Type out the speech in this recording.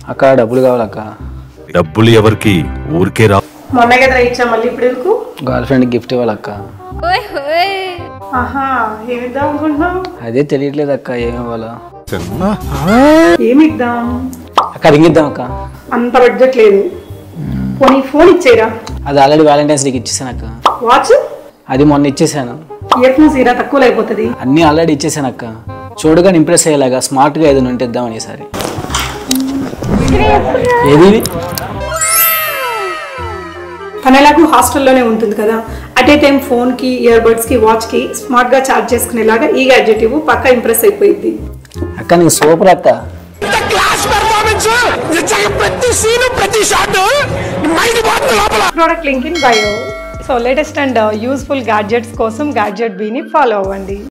అక్క డబ్బులు కావాలక్క డబ్బులు ఎవరికి ఊరికే రా మొన్న కదా ఇచ్చా మళ్ళీ ఇప్పుడు ఎందుకు గర్ల్ ఫ్రెండ్ గిఫ్ట్ ఇవ్వాలక్క ఆహా ఏమిద్దాం అనుకుంటున్నావు అదే తెలియట్లేదు అక్క ఏమి ఇవ్వాలో ఏమిద్దాం అక్క రింగ్ ఇద్దాం అక్క అంత బడ్జెట్ లేదు పోనీ ఫోన్ ఇచ్చేయరా అది ఆల్రెడీ వ్యాలంటైన్స్ డేకి ఇచ్చేసాను అక్క వాచ్ అది మొన్న ఇచ్చేసాను ఇయర్ ఫోన్స్ ఇరా తక్కువ అయిపోతుంది అన్నీ ఆల్రెడీ ఇచ్చేసాను అక్క చూడగా ఇంప్రెస్ అయ్యేలాగా స్మార్ట్గా ఏదైనా ఉంటే ఇద్దామని ఈసారి ఏది ఇది? తన ఎలాగూ హాస్టల్లోనే ఉంటుంది కదా అట్ ఏ టైం ఫోన్కి ఇయర్ బడ్స్కి వాచ్కి స్మార్ట్గా ఛార్జ్ చేసుకునేలాగా ఈ గ్యాడ్జెట్ ఇవ్వు పక్కా ఇంప్రెస్ అయిపోయింది అక్క నీకు సూపర్ అక్క product link in bio so latest and useful gadgets కోసం గ్యాడ్జెట్ బీని ఫాలో అవ్వండి